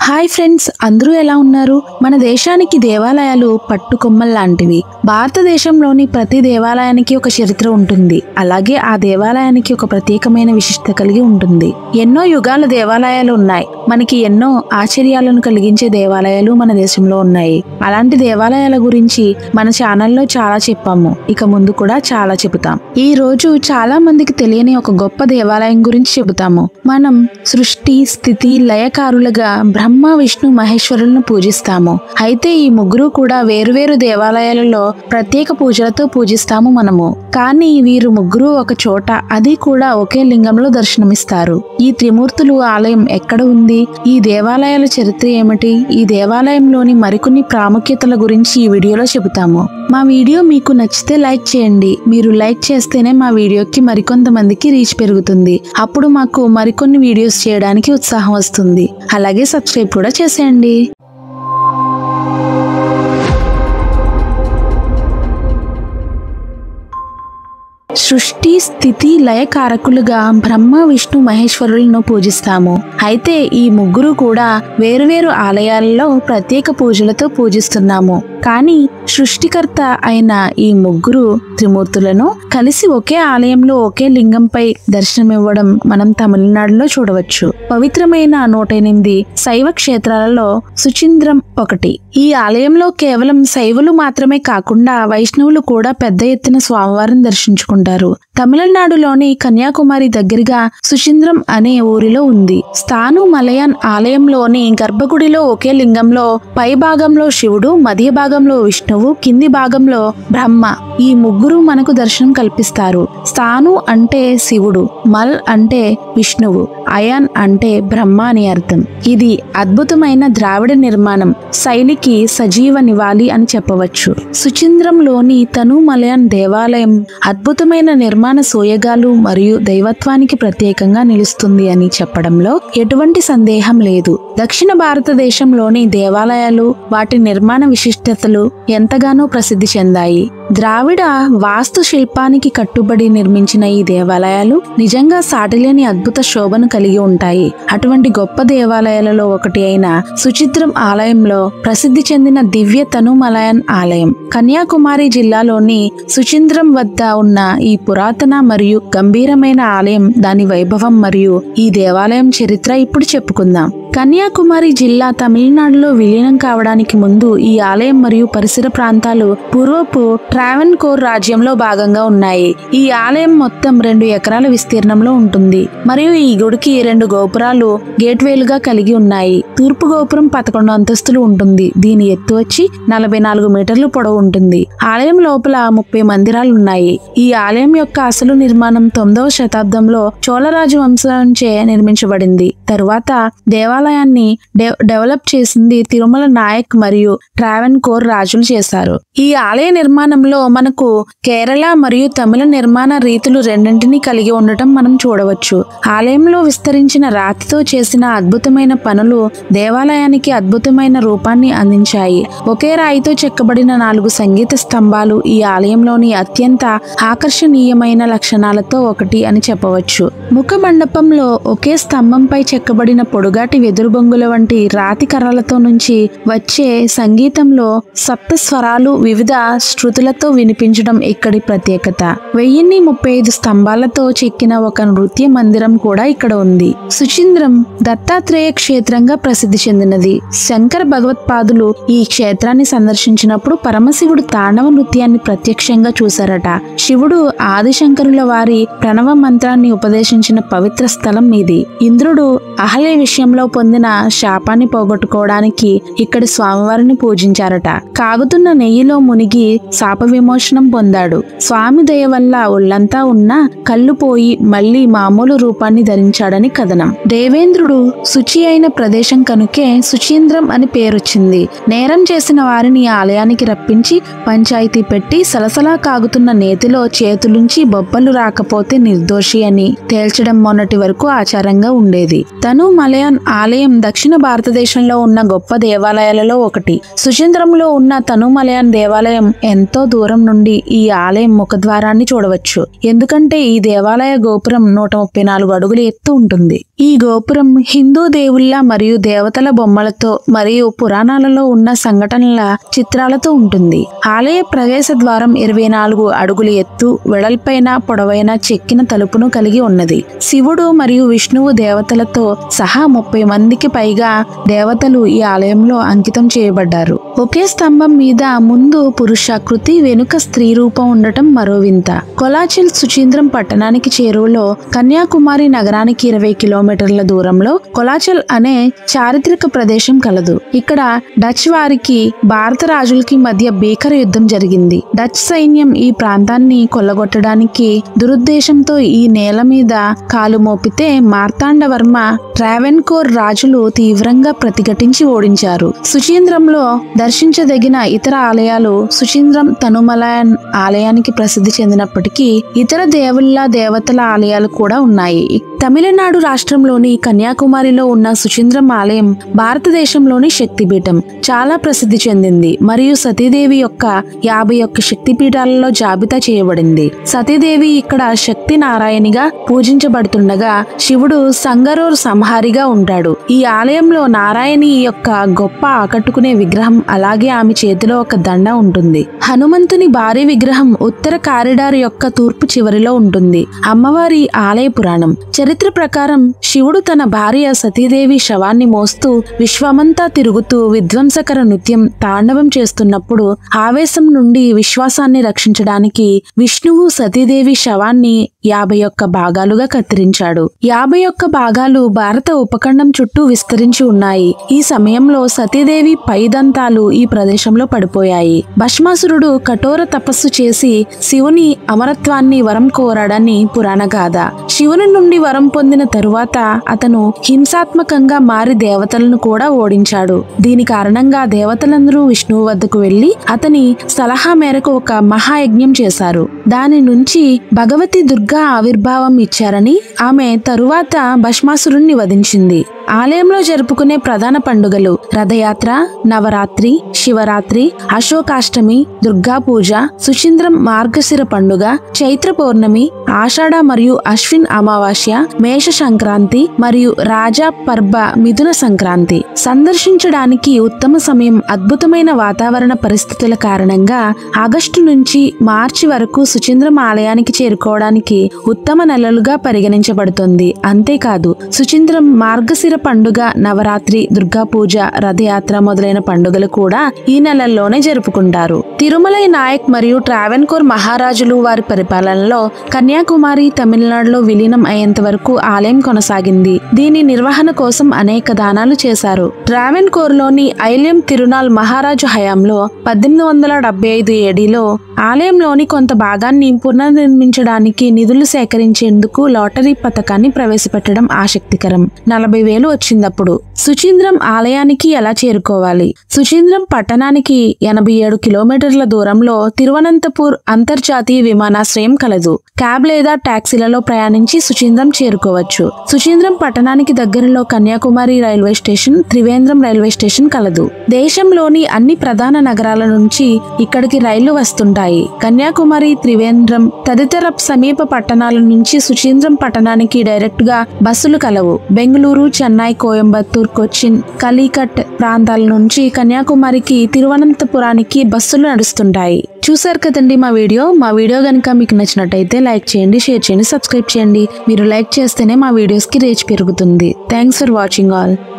hi friends అందరూ ఎలా ఉన్నారు మన దేశానికి దేవాలయాలు పట్టుకొమ్మల్ లాంటివి భారతదేశంలోని ప్రతి దేవాలయానికి ఒక చరిత్ర ఉంటుంది అలాగే ఆ దేవాలయానికి ఒక ప్రత్యేకమైన విశిష్టత కలిగి ఉంటుంది ఎన్నో యుగాల దేవాలయాలు ఉన్నాయి మనకి ఎన్నో ఆశ్చర్యాలను కలిగించే దేవాలయాలు మన దేశంలో ఉన్నాయి అలాంటి దేవాలయాల గురించి మన ఛానల్లో చాలా చెప్పాము ఇక ముందు కూడా చాలా చెబుతాం ఈ రోజు చాలా మందికి తెలియని ఒక గొప్ప దేవాలయం గురించి చెబుతాము మనం సృష్టి స్థితి లయకారులుగా బ్రహ్మ విష్ణు మహేశ్వరులను పూజిస్తాము అయితే ఈ ముగ్గురు కూడా వేరువేరు దేవాలయాలలో ప్రత్యేక పూజలతో పూజిస్తాము మనము కానీ వీరు ముగ్గురు ఒక చోట అది కూడా ఒకే లింగంలో దర్శనమిస్తారు ఈ త్రిమూర్తులు ఆలయం ఎక్కడ ఉంది ఈ దేవాలయాల చరిత్ర ఏమిటి ఈ దేవాలయంలోని మరికొన్ని ప్రాముఖ్యతల గురించి ఈ వీడియోలో చెబుతాము మా వీడియో మీకు నచ్చితే లైక్ చేయండి మీరు లైక్ చేస్తేనే మా వీడియోకి మరికొంతమందికి రీచ్ పెరుగుతుంది అప్పుడు మాకు మరికొన్ని వీడియోస్ చేయడానికి ఉత్సాహం వస్తుంది అలాగే సబ్స్క్రైబ్ కూడా చేసేయండి సృష్టి స్థితి లయకారకులుగా బ్రహ్మ విష్ణు మహేశ్వరులను పూజిస్తాము అయితే ఈ ముగ్గురు కూడా వేరువేరు ఆలయాలలో ప్రత్యేక పూజలతో పూజిస్తున్నాము కానీ సృష్టికర్త అయిన ఈ ముగ్గురు త్రిమూర్తులను కలిసి ఒకే ఆలయంలో ఒకే లింగంపై దర్శనమివ్వడం మనం తమిళనాడులో చూడవచ్చు పవిత్రమైన నూట ఎనిమిది శైవ క్షేత్రాలలో సుచింద్రం ఒకటి ఈ ఆలయంలో కేవలం శైవులు మాత్రమే కాకుండా వైష్ణవులు కూడా పెద్ద ఎత్తున స్వామివారిని దర్శించుకుంటారు తమిళనాడులోని కన్యాకుమారి దగ్గరగా సుచింద్రం అనే ఊరిలో ఉంది స్థాను మలయాన్ ఆలయంలోని గర్భగుడిలో ఒకే లింగంలో పై భాగంలో శివుడు మధ్య భాగంలో విష్ణువు కింది భాగంలో బ్రహ్మ ఈ ముగ్గురు మనకు దర్శనం కల్పిస్తారు స్థాను అంటే శివుడు మల్ అంటే విష్ణువు అయాన్ అంటే బ్రహ్మ అని అర్థం ఇది అద్భుతమైన ద్రావిడ నిర్మాణం శైలికి సజీవ నివాళి అని చెప్పవచ్చు సుచింద్రంలోని తను మలయాన్ దేవాలయం అద్భుతమైన నిర్మాణ సోయగాలు మరియు దైవత్వానికి ప్రత్యేకంగా నిలుస్తుంది అని చెప్పడంలో ఎటువంటి సందేహం లేదు దక్షిణ భారతదేశంలోని దేవాలయాలు వాటి నిర్మాణ విశిష్టతలు ఎంతగానో ప్రసిద్ధి చెందాయి ద్రావిడ వాస్తు శిల్పానికి కట్టుబడి నిర్మించిన ఈ దేవాలయాలు నిజంగా సాటిలేని అద్భుత శోభను కలిగి ఉంటాయి అటువంటి గొప్ప దేవాలయాలలో ఒకటి అయిన సుచిత్రం ఆలయంలో ప్రసిద్ధి చెందిన దివ్య తనుమలయన్ ఆలయం కన్యాకుమారి జిల్లాలోని సుచింద్రం వద్ద ఉన్న ఈ పురాతన మరియు గంభీరమైన ఆలయం దాని వైభవం మరియు ఈ దేవాలయం చరిత్ర ఇప్పుడు చెప్పుకుందాం కన్యాకుమారి జిల్లా తమిళనాడులో విలీనం కావడానికి ముందు ఈ ఆలయం మరియు పరిసర ప్రాంతాలు పూర్వపు ట్రావెన్కోర్ రాజ్యంలో భాగంగా ఉన్నాయి ఈ ఆలయం మొత్తం రెండు ఎకరాల విస్తీర్ణంలో ఉంటుంది మరియు ఈ గుడికి రెండు గోపురాలు గేట్వేలుగా కలిగి ఉన్నాయి తూర్పు గోపురం పదకొండు అంతస్తులు ఉంటుంది దీని ఎత్తు వచ్చి నలభై నాలుగు మీటర్లు పొడవు ఉంటుంది ఆలయం లోపల ముప్పై మందిరాలు ఉన్నాయి ఈ ఆలయం యొక్క అసలు నిర్మాణం తొమ్మిదవ శతాబ్దంలో చోళరాజు వంశంచే నిర్మించబడింది తరువాత దేవాలయాన్ని డె- డెవలప్ చేసింది తిరుమల నాయక్ మరియు ట్రావెన్ కోర్ రాజులు చేశారు ఈ ఆలయ నిర్మాణంలో మనకు కేరళ మరియు తమిళ నిర్మాణ రీతులు రెండింటినీ కలిగి ఉండటం మనం చూడవచ్చు ఆలయంలో విస్తరించిన రాతితో చేసిన అద్భుతమైన పనులు దేవాలయానికి అద్భుతమైన రూపాన్ని అందించాయి ఒకే రాయితో చెక్కబడిన నాలుగు సంగీత స్తంభాలు ఈ ఆలయంలోని అత్యంత ఆకర్షణీయమైన లక్షణాలతో ఒకటి అని చెప్పవచ్చు ముఖ మండపంలో ఒకే స్తంభంపై చెక్కబడిన పొడుగాటి వెదురు బొంగుల వంటి రాతి కర్రలతో నుంచి వచ్చే సంగీతంలో సప్త స్వరాలు వివిధ శృతులతో వినిపించడం ఇక్కడి ప్రత్యేకత వెయ్యిన్ని ముప్పై ఐదు స్తంభాలతో చెక్కిన ఒక నృత్య మందిరం కూడా ఇక్కడ ఉంది సుచింద్రం దత్తాత్రేయ క్షేత్రంగా ప్రసిద్ధి చెందినది శంకర భగవత్పాదులు ఈ క్షేత్రాన్ని సందర్శించినప్పుడు పరమశివుడు తాండవ నృత్యాన్ని ప్రత్యక్షంగా చూశారట శివుడు ఆదిశంకరుల వారి ప్రణవ మంత్రాన్ని ఉపదేశించిన పవిత్ర స్థలం ఇది ఇంద్రుడు అహల్య విషయంలో పొందిన శాపాన్ని పోగొట్టుకోవడానికి ఇక్కడి స్వామివారిని పూజించారట కాగుతున్న నెయ్యిలో మునిగి శాప విమోచనం పొందాడు స్వామి దయ వల్ల ఒళ్ళంతా ఉన్న కళ్ళు పోయి మళ్ళీ మామూలు రూపాన్ని ధరించాడని కథనం దేవేంద్రుడు శుచి అయిన ప్రదేశం కనుకే సుచీంద్రం అని పేరొచ్చింది నేరం చేసిన వారిని ఆలయానికి రప్పించి పంచాయతీ పెట్టి సలసలా కాగుతున్న నేతిలో చేతులుంచి బొబ్బలు రాకపోతే నిర్దోషి అని తేల్చడం మొన్నటి వరకు ఆచారంగా ఉండేది తను మలయాన్ ఆలయం దక్షిణ భారతదేశంలో ఉన్న గొప్ప దేవాలయాలలో ఒకటి సుచంద్రంలో ఉన్న తను మలయాన్ దేవాలయం ఎంతో దూరం నుండి ఈ ఆలయం ముఖద్వారాన్ని చూడవచ్చు ఎందుకంటే ఈ దేవాలయ గోపురం నూట ముప్పై నాలుగు అడుగుల ఎత్తు ఉంటుంది ఈ గోపురం హిందూ దేవుళ్ళ మరియు దేవతల బొమ్మలతో మరియు పురాణాలలో ఉన్న సంఘటనల చిత్రాలతో ఉంటుంది ఆలయ ప్రవేశ ద్వారం ఇరవై నాలుగు అడుగుల ఎత్తు వెడల్పైన పొడవైన చెక్కిన తలుపును కలిగి ఉన్నది శివుడు మరియు విష్ణువు దేవతలతో సహా ముప్పై మందికి పైగా దేవతలు ఈ ఆలయంలో అంకితం చేయబడ్డారు ఒకే స్తంభం మీద ముందు పురుషాకృతి వెనుక స్త్రీ రూపం ఉండటం మరో వింత కొలాచిల్ సుచీంద్రం పట్టణానికి చేరువలో కన్యాకుమారి నగరానికి ఇరవై కిలోమీటర్ల దూరంలో కొలాచల్ అనే చారిత్రక ప్రదేశం కలదు ఇక్కడ డచ్ వారికి భారత రాజులకి మధ్య భీకర యుద్ధం జరిగింది డచ్ సైన్యం ఈ ప్రాంతాన్ని కొల్లగొట్టడానికి దురుద్దేశంతో ఈ నేల మీద కాలు మోపితే మార్తాండవర్మ ట్రావెన్కోర్ రాజులు తీవ్రంగా ప్రతిఘటించి ఓడించారు సుచీంద్రంలో దర్శించదగిన ఇతర ఆలయాలు సుచీంద్రం తనుమలయన్ ఆలయానికి ప్రసిద్ధి చెందినప్పటికీ ఇతర దేవుళ్ళ దేవతల ఆలయాలు కూడా ఉన్నాయి తమిళనాడు రాష్ట్రంలోని కన్యాకుమారిలో ఉన్న సుచీంద్రం ఆలయం భారతదేశంలోని శక్తిపీఠం చాలా ప్రసిద్ధి చెందింది మరియు సతీదేవి యొక్క యాభై ఒక్క శక్తిపీఠాలలో జాబితా చేయబడింది సతీదేవి ఇక్కడ శక్తి నారాయణిగా పూజించబడుతుండగా శివుడు సంగరోర్ సంహారిగా ఉంటాడు ఈ ఆలయంలో నారాయణి యొక్క గొప్ప ఆకట్టుకునే విగ్రహం అలాగే ఆమె చేతిలో ఒక దండ ఉంటుంది హనుమంతుని భారీ విగ్రహం ఉత్తర కారిడార్ యొక్క తూర్పు చివరిలో ఉంటుంది అమ్మవారి ఆలయ పురాణం చరిత్ర ప్రకారం శివుడు తన భార్య సతీదేవి శవాన్ని మోస్తూ విశ్వమంతా తిరుగుతూ విధ్వంసకర నృత్యం తాండవం చేస్తున్నప్పుడు ఆవేశం నుండి విశ్వాసాన్ని రక్షించడానికి విష్ణువు సతీదేవి శవాన్ని యాభై ఒక్క భాగాలుగా కత్తిరించాడు యాభై ఒక్క భాగాలు భారత ఉపఖండం చుట్టూ విస్తరించి ఉన్నాయి ఈ సమయంలో సతీదేవి పైదంతాలు ఈ ప్రదేశంలో పడిపోయాయి భస్మాసురుడు కఠోర తపస్సు చేసి శివుని అమరత్వాన్ని వరం కోరాడని పురాణ గాథ శివుని నుండి వరం పొందిన తరువాత అతను హింసాత్మకంగా మారి దేవతలను కూడా ఓడించాడు దీని కారణంగా దేవతలందరూ విష్ణువు వద్దకు వెళ్లి అతని సలహా మేరకు ఒక మహాయజ్ఞం చేశారు దాని నుంచి భగవతి దుర్గా ఆవిర్భావం ఇచ్చారని ఆమె తరువాత భస్మాసురుణ్ణి వధించింది ఆలయంలో జరుపుకునే ప్రధాన పండుగలు రథయాత్ర నవరాత్రి శివరాత్రి అశోకాష్టమి దుర్గా పూజ సుచీంద్రం మార్గశిర పండుగ చైత్ర పౌర్ణమి ఆషాఢ మరియు అశ్విన్ అమావాస్య మేష సంక్రాంతి మరియు రాజా పర్బ మిథున సంక్రాంతి సందర్శించడానికి ఉత్తమ సమయం అద్భుతమైన వాతావరణ పరిస్థితుల కారణంగా ఆగస్టు నుంచి మార్చి వరకు సుచీంద్రం ఆలయానికి చేరుకోవడానికి ఉత్తమ నెలలుగా పరిగణించబడుతుంది అంతేకాదు సుచీంద్రం మార్గశిర పండుగ నవరాత్రి దుర్గా పూజ రథయాత్ర మొదలైన పండుగలు కూడా ఈ నెలల్లోనే జరుపుకుంటారు తిరుమలై నాయక్ మరియు ట్రావెన్కోర్ మహారాజులు వారి పరిపాలనలో కన్యాకుమారి తమిళనాడులో విలీనం అయ్యేంత వరకు ఆలయం కొనసాగింది దీని నిర్వహణ కోసం అనేక దానాలు చేశారు ట్రావెన్కోర్ లోని ఐల్యం తిరునాల్ మహారాజు హయాంలో పద్దెనిమిది వందల డెబ్బై ఐదు ఏడీలో ఆలయంలోని కొంత భాగాన్ని పునర్నిర్మించడానికి నిధులు సేకరించేందుకు లాటరీ పథకాన్ని ప్రవేశపెట్టడం ఆసక్తికరం నలభై వేలు వచ్చిందప్పుడు సుచీంద్రం ఆలయానికి ఎలా చేరుకోవాలి సుచీంద్రం పట్టణానికి ఎనభై ఏడు కిలోమీటర్ల దూరంలో తిరువనంతపూర్ అంతర్జాతీయ విమానాశ్రయం కలదు క్యాబ్ లేదా టాక్సీలలో ప్రయాణించి సుచీంద్రం చేరుకోవచ్చు సుచీంద్రం పట్టణానికి దగ్గరలో Kanyakumari railway station Trivandrum railway station కలదు దేశంలోని అన్ని ప్రధాన నగరాల నుంచి ఇక్కడికి రైళ్లు వస్తుంటాయి కన్యాకుమారి త్రివేంద్రం తదితర సమీప పట్టణాల నుంచి సుచీంద్రం పట్టణానికి డైరెక్ట్ గా బస్సులు కలవు బెంగళూరు చెన్నై కోయంబత్తూర్ కొచ్చిన్ కలికట్ ప్రాంతాల నుంచి కన్యాకుమారికి తిరువనంతపురానికి బస్సులు నడుస్తుంటాయి చూసారు కదండి మా వీడియో మా వీడియో కనుక మీకు నచ్చినట్టయితే లైక్ చేయండి షేర్ చేయండి సబ్స్క్రైబ్ చేయండి మీరు లైక్ చేస్తేనే మా వీడియోస్కి రీచ్ పెరుగుతుంది థ్యాంక్స్ ఫర్ వాచింగ్ ఆల్